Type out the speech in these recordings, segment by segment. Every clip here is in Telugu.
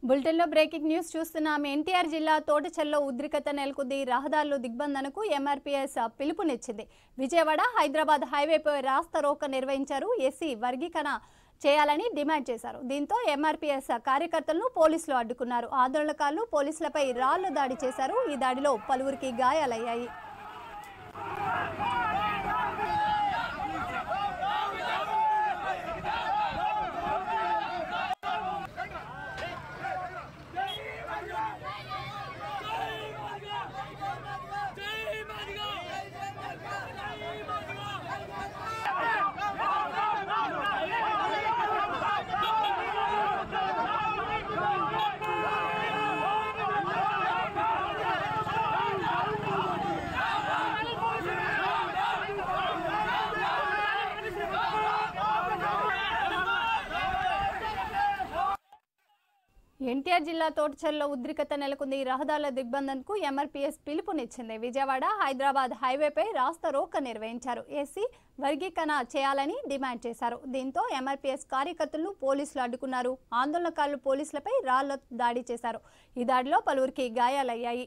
బులెటిన్లో బ్రేకింగ్ న్యూస్ చూస్తున్నాం ఎన్టీఆర్ జిల్లా తోటచెల్లో ఉద్రిక్తత నెలకొంది రహదారులు దిగ్బంధనకు ఎంఆర్పీఎస్ పిలుపునిచ్చింది విజయవాడ హైదరాబాద్ హైవేపై రాస్తా రోక నిర్వహించారు ఎస్సీ వర్గీకరణ చేయాలని డిమాండ్ చేశారు దీంతో ఎంఆర్పీఎస్ కార్యకర్తలను పోలీసులు అడ్డుకున్నారు ఆందోళనకారులు పోలీసులపై రాళ్లు దాడి చేశారు ఈ దాడిలో పలువురికి గాయాలయ్యాయి ఎన్టీఆర్ జిల్లా తోటచెల్లో ఉద్రిక్తత నెలకొంది ఈ రహదారుల దిగ్బంధన్కు ఎంఆర్పీఎస్ పిలుపునిచ్చింది విజయవాడ హైదరాబాద్ హైవేపై రాస్తా రోక నిర్వహించారు ఏసీ వర్గీకరణ చేయాలని డిమాండ్ చేశారు దీంతో ఎంఆర్పీఎస్ కార్యకర్తలను పోలీసులు అడ్డుకున్నారు ఆందోళనకారులు పోలీసులపై రాళ్ల దాడి చేశారు ఈ దాడిలో పలువురికి గాయాలయ్యాయి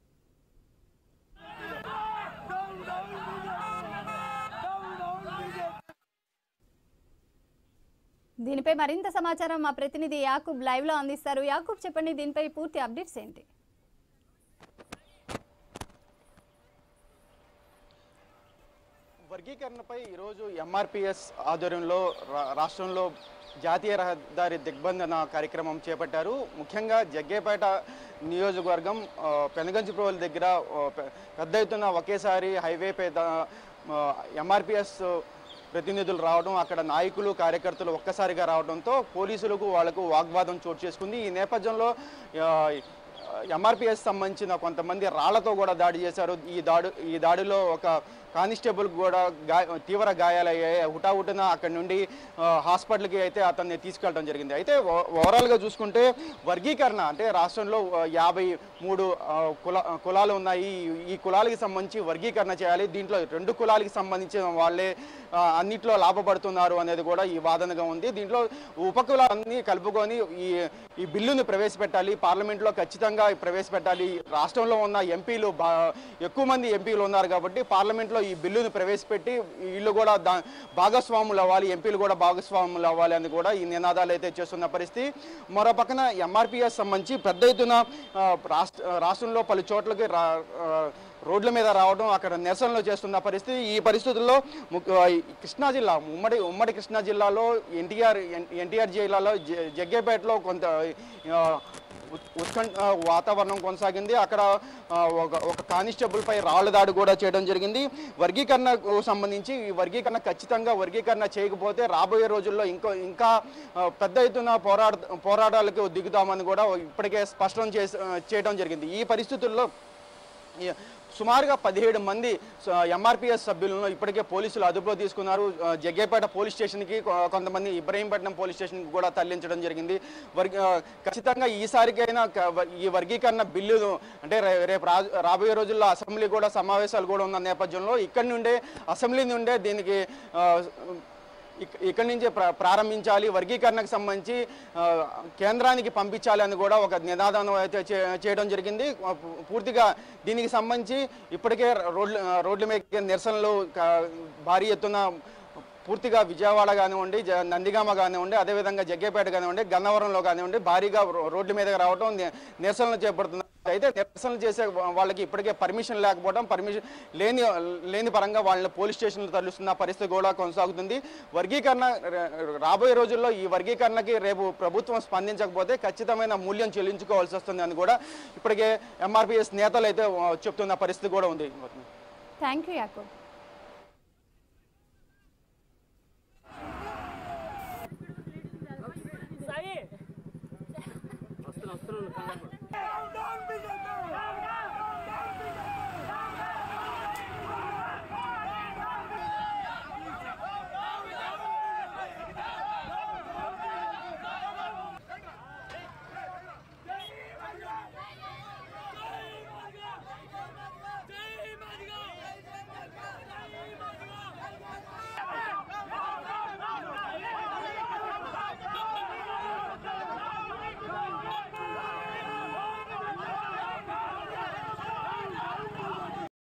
దీనిపై మరింత సమాచారం మా ప్రతినిధి యాకూబ్ లైవ్ లో అందిస్తారు యాకూబ్ చెప్పండి దీనిపై పూర్తి అప్డేట్స్ ఏంటి వర్గీకరణపై ఈరోజు ఎంఆర్పిఎస్ ఆధ్వర్యంలో రా- రాష్ట్రంలో జాతీయ రహదారి దిగ్బంధన కార్యక్రమం చేపట్టారు ముఖ్యంగా జగ్గేపేట నియోజకవర్గం ఆ, పెనగంచిప్రోలు దగ్గర ఆ, పె- పెద్ద ఎత్తున ఒకేసారి హైవే పేద ఎంఆర్పిఎస్ ప్రతినిధులు రావడం అక్కడ నాయకులు కార్యకర్తలు ఒక్కసారిగా రావడంతో పోలీసులకు వాళ్లకు వాగ్వాదం చోటు చేసుకుంది ఈ నేపథ్యంలో ఆ, ఎంఆర్పిఎస్ సంబంధించిన కొంతమంది రాళ్లతో కూడా దాడి చేశారు ఈ దాడి ఈ దాడిలో ఒక కానిస్టేబుల్ కూడా గా తీవ్ర గాయాలయ్యాయి హుటాహుటిన అక్కడి నుండి ఆ, హాస్పిటల్కి అయితే అతన్ని తీసుకెళ్ళడం జరిగింది అయితే ఓ- ఓవరాల్గా చూసుకుంటే వర్గీకరణ అంటే రాష్ట్రంలో ఆ, యాభై మూడు ఆ, కుల కులాలు ఉన్నాయి ఈ- ఈ కులాలకి సంబంధించి వర్గీకరణ చేయాలి దీంట్లో రెండు కులాలకి సంబంధించిన వాళ్ళే ఆ, అన్నిట్లో లాభపడుతున్నారు అనేది కూడా ఈ వాదనగా ఉంది దీంట్లో ఉపకులాన్ని కలుపుకొని ఈ ఈ బిల్లుని ప్రవేశపెట్టాలి పార్లమెంట్లో ఖచ్చితంగా ప్రవేశపెట్టాలి రాష్ట్రంలో ఉన్న ఎంపీలు బా ఎక్కువ మంది ఎంపీలు ఉన్నారు కాబట్టి పార్లమెంట్లో ఈ బిల్లుని ప్రవేశపెట్టి వీళ్ళు కూడా దా భాగస్వాములు అవ్వాలి ఎంపీలు కూడా భాగస్వాములు అవ్వాలి అని కూడా ఈ నినాదాలు అయితే చేస్తున్న పరిస్థితి మరో పక్కన ఎంఆర్పిఎస్ సంబంధించి పెద్ద ఎత్తున ఆ, రాష్ట్ర రాష్ట్రంలో పలు చోట్లకి రా ఆ, రోడ్ల మీద రావడం అక్కడ నిరసనలు చేస్తున్న పరిస్థితి ఈ పరిస్థితుల్లో ముఖ్య- ఈ కృష్ణా జిల్లా ఉమ్మడి ఉమ్మడి కృష్ణా జిల్లాలో ఎన్టీఆర్ ఎన్టీఆర్ జిల్లాలో జ- జగ్గేపేటలో కొంత ఆ, ఉత్- ఉత్కంఠ ఆ, వాతావరణం కొనసాగింది అక్కడ ఆ, ఒక ఒక కానిస్టేబుల్ పై రాళ్ల దాడి కూడా చేయడం జరిగింది వర్గీకరణకు సంబంధించి ఈ వర్గీకరణ ఖచ్చితంగా వర్గీకరణ చేయకపోతే రాబోయే రోజుల్లో ఇంకో ఇంకా ఆ, పెద్ద ఎత్తున పోరాట పోరాటాలకు దిగుతామని కూడా ఇప్పటికే స్పష్టం చేసి చేయడం జరిగింది ఈ పరిస్థితుల్లో ఈ సుమారుగా పదిహేడు మంది ఎంఆర్పిఎస్ సభ్యులను ఇప్పటికే పోలీసులు అదుపులో తీసుకున్నారు ఆ, జగ్గేపేట పోలీస్ స్టేషన్కి కొ- కొంతమంది ఇబ్రహీంపట్నం పోలీస్ స్టేషన్కి కూడా తరలించడం జరిగింది వర్గ ఆ, ఖచ్చితంగా ఈసారికైనా క- వ- ఈ వర్గీకరణ బిల్లు అంటే రే- రేపు రా- రాబోయే రోజుల్లో అసెంబ్లీ కూడా సమావేశాలు కూడా ఉన్న నేపథ్యంలో ఇక్కడి నుండే అసెంబ్లీ నుండే దీనికి ఆ, ఇక్- ఇక్కడి నుంచే ప్ర ప్రారంభించాలి వర్గీకరణకు సంబంధించి ఆ, కేంద్రానికి పంపించాలి అని కూడా ఒక నినాదం అయితే చే- చేయడం జరిగింది ఆ, పూ- పూర్తిగా దీనికి సంబంధించి ఇప్పటికే రోడ్లు రోడ్ల మీద నిరసనలు క- భారీ ఎత్తున పూర్తిగా విజయవాడ కానివ్వండి జ- నందిగామ కానివ్వండి అదేవిధంగా జగ్గేపేట కానివ్వండి గన్నవరంలో కానివ్వండి భారీగా రో- రోడ్ల మీదకి రావడం ని- నిరసనలు చేపడుతున్నారు అయితే నిరసనలు చేసే వా- వాళ్ళకి ఇప్పటికే పర్మిషన్ లేకపోవడం పర్మిషన్ లేని లేని పరంగా వాళ్ళని పోలీస్ స్టేషన్లు తరలిస్తున్న పరిస్థితి కూడా కొనసాగుతుంది వర్గీకరణ ర- రాబోయే రోజుల్లో ఈ వర్గీకరణకి రేపు ప్రభుత్వం స్పందించకపోతే ఖచ్చితమైన మూల్యం చెల్లించుకోవాల్సి వస్తుంది అని కూడా ఇప్పటికే ఎంఆర్పిఎస్ నేతలు అయితే ఆ, చెప్తున్న పరిస్థితి కూడా ఉంది థ్యాంక్ యూ యాకూబ్ సాయి వస్తున్నా వస్తున్నాను కంగారు పడు.